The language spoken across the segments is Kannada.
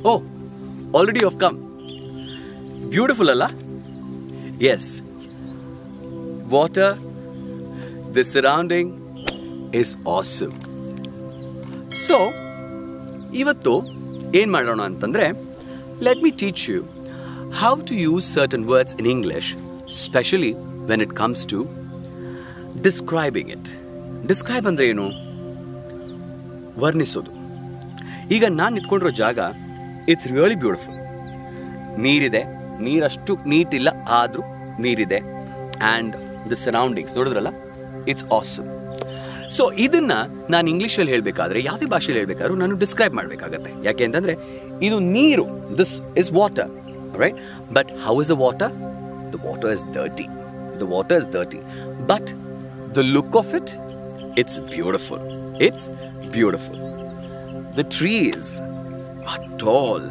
O already of come beautiful ಅಲ್ಲ yes water the surrounding is awesome so ಇವತ್ತು ಏನು ಮಾಡೋಣ ಅಂತಂದರೆ let me teach you how to use certain words in English specially when it comes to describing it describe ಅಂದರೆ ಏನು ವರ್ಣಿಸೋದು ಈಗ ನಾನು ನಿಂತ್ಕೊಂಡಿರೋ ಜಾಗ ಇಟ್ಸ್ ರಿಯಲಿ ಬ್ಯೂಟಿಫುಲ್ ನೀರಿದೆ ನೀರಷ್ಟು ನೀಟ್ ಇಲ್ಲ ಆದರೂ ನೀರಿದೆ ಆ್ಯಂಡ್ ದ ಸರೌಂಡಿಂಗ್ಸ್ ನೋಡಿದ್ರಲ್ಲ ಇಟ್ಸ್ ಆಸಮ್ ಸೊ ಇದನ್ನ ನಾನು ಇಂಗ್ಲೀಷಲ್ಲಿ ಹೇಳಬೇಕಾದ್ರೆ ಯಾವುದೇ ಭಾಷೆಯಲ್ಲಿ ಹೇಳಬೇಕಾದ್ರೂ ನಾನು ಡಿಸ್ಕ್ರೈಬ್ ಮಾಡಬೇಕಾಗತ್ತೆ ಯಾಕೆ ಅಂತಂದ್ರೆ ಇದು ನೀರು this is water right but how is the water the water is dirty the water is dirty but the look of it it's beautiful it's beautiful the trees are tall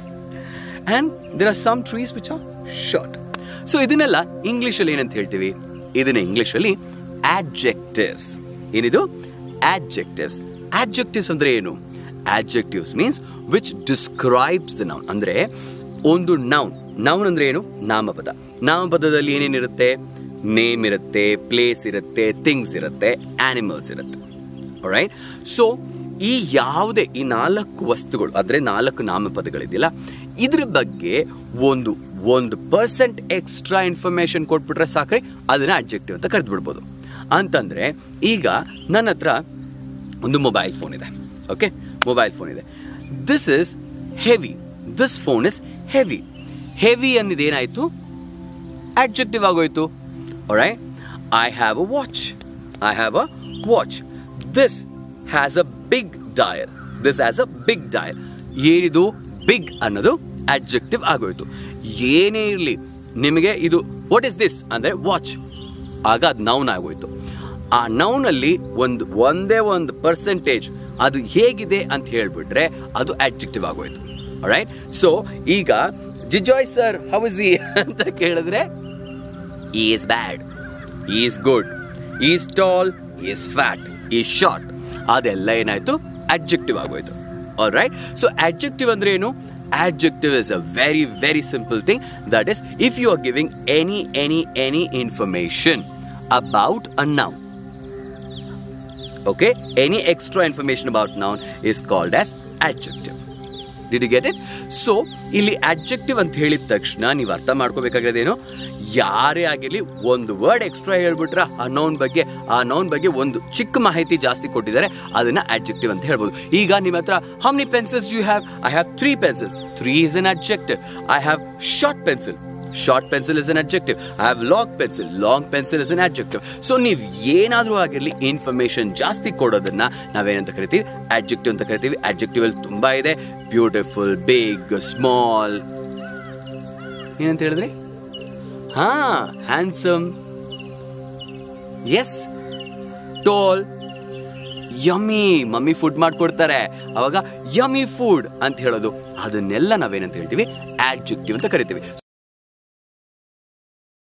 and there are some trees which are short so ಇದನ್ನೆಲ್ಲ ಇಂಗ್ಲೀಷಲ್ಲಿ ಏನಂತ ಹೇಳ್ತೀವಿ ಇದನ್ನ ಇಂಗ್ಲೀಷಲ್ಲಿ ಆಡ್ಜೆಕ್ಟಿವ್ಸ್ ಏನಿದು ಆಡ್ಜೆಕ್ಟಿವ್ಸ್ ಆಡ್ಜೆಕ್ಟಿವ್ಸ್ ಅಂದ್ರೆ ಏನು adjectives means which describes the noun ಅಂದ್ರೆ ಒಂದು ನೌನ್ ನೌನ್ ಅಂದ್ರೆ ಏನು ನಾಮಪದ ನಾಮಪದದಲ್ಲಿ ಏನೇನಿರುತ್ತೆ ನೇಮ್ ಇರುತ್ತೆ ಪ್ಲೇಸ್ ಇರುತ್ತೆ ಥಿಂಗ್ಸ್ ಇರುತ್ತೆ ಆನಿಮಲ್ಸ್ ಇರುತ್ತೆ ರೈಟ್ ಸೊ ಈ ಯಾವುದೇ ಈ ನಾಲ್ಕು ವಸ್ತುಗಳು ಅಂದ್ರೆ ನಾಲ್ಕು ನಾಮಪದಗಳಿದೆಯಲ್ಲ ಇದ್ರ ಬಗ್ಗೆ ಒಂದು ಒಂದು ಪರ್ಸೆಂಟ್ ಎಕ್ಸ್ಟ್ರಾ ಇನ್ಫಾರ್ಮೇಶನ್ ಕೊಟ್ಬಿಟ್ರೆ ಸಾಕ್ರಿ ಅದನ್ನ ಅಡ್ಜೆಕ್ಟಿವ್ ಅಂತ ಕರೆದು ಬಿಡ್ಬೋದು ಅಂತಂದ್ರೆ ಈಗ ನನ್ನ ಹತ್ರ ಒಂದು ಮೊಬೈಲ್ ಫೋನ್ ಇದೆ ಓಕೆ ಮೊಬೈಲ್ ಫೋನ್ ಇದೆ this is heavy this phone is heavy heavy ಅನ್ನೋದು ಏನಾಯ್ತು ಅಡ್ಜೆಕ್ಟಿವ್ ಆಗೋಯ್ತು right I have a watch I have a watch this has a big dial this has a big dial ಏನಿದು ಬಿಗ್ ಅನ್ನೋದು ಅಡ್ಜೆಕ್ಟಿವ್ ಆಗೋಯ್ತು ಏನೇ ಇರಲಿ ನಿಮಗೆ ಇದು ವಾಟ್ ಇಸ್ ದಿಸ್ ಅಂದರೆ ವಾಚ್ ಆಗ ಅದು ನೌನ್ ಆಗೋಯ್ತು ಆ ನೌನಲ್ಲಿ ಒಂದು ಒಂದೇ ಒಂದು ಪರ್ಸೆಂಟೇಜ್ ಅದು ಹೇಗಿದೆ ಅಂತ ಹೇಳ್ಬಿಟ್ರೆ ಅದು ಅಡ್ಜೆಕ್ಟಿವ್ ಆಗೋಯ್ತು ರೈಟ್ ಸೊ ಈಗ ಜಿಜಾಯ್ ಸರ್ ಹೌ ಇಸ್ ಈ ಅಂತ ಕೇಳಿದ್ರೆ is bad is good is tall is fat is short ಅದೆಲ್ಲ ಏನಾಯ್ತು ಅಡ್ಜೆಕ್ಟಿವ್ ಆಗೋಯ್ತು ಆಲ್ ರೈಟ್ ಸೊ ಅಡ್ಜೆಕ್ಟಿವ್ ಅಂದ್ರೆ ಏನು adjective is a very very simple thing that is if you are giving any any any information about a noun okay any extra information about noun is called as adjective did you get it so ಇಲ್ಲಿ ಅಡ್ಜೆಕ್ಟಿವ್ ಅಂತ ಹೇಳಿದ ತಕ್ಷಣ ನೀವು ಅರ್ಥ ಮಾಡ್ಕೋಬೇಕಾಗಿರೋದೇನು ಯಾರೇ ಆಗಿರಲಿ ಒಂದು ವರ್ಡ್ ಎಕ್ಸ್ಟ್ರಾ ಹೇಳ್ಬಿಟ್ರೆ ಆ ನೌನ್ ಬಗ್ಗೆ ಆ ನೌನ್ ಬಗ್ಗೆ ಒಂದು ಚಿಕ್ಕ ಮಾಹಿತಿ ಜಾಸ್ತಿ ಕೊಟ್ಟಿದ್ದಾರೆ ಅದನ್ನ ಅಡ್ಜೆಕ್ಟಿವ್ ಅಂತ ಹೇಳ್ಬೋದು ಈಗ ನಿಮ್ಮ ಹತ್ರ how many pencils you have I have three pencils three is an adjective I have short pencil short pencil is an adjective I have long pencil long pencil is an adjective so ನೀವು ಏನಾದರೂ ಆಗಿರಲಿ ಇನ್ಫಾರ್ಮೇಶನ್ ಜಾಸ್ತಿ ಕೊಡೋದನ್ನ ನಾವೇನಂತ ಕರಿತೀವಿ ಅಡ್ಜೆಕ್ಟಿವ್ ಅಂತ ಕರಿತೀವಿ ಅಡ್ಜೆಕ್ಟಿವ್ ಅಲ್ಲಿ ತುಂಬಾ ಇದೆ ಬ್ಯೂಟಿಫುಲ್ ಬಿಗ್ ಸ್ಮಾಲ್ ಏನಂತ ಹೇಳಿದ್ರಿ ಹಾ handsome yes tall yummy mummy food ಮಾಡ್ಕೊಡ್ತಾರೆ ಅವಾಗ ಯಮ್ಮಿ ಫುಡ್ ಅಂತ ಹೇಳೋದು ಅದನ್ನೆಲ್ಲ ನಾವೇನಂತ ಹೇಳ್ತೀವಿ ಆಡ್ಜೆಕ್ಟಿವ್ ಅಂತ ಕರಿತೀವಿ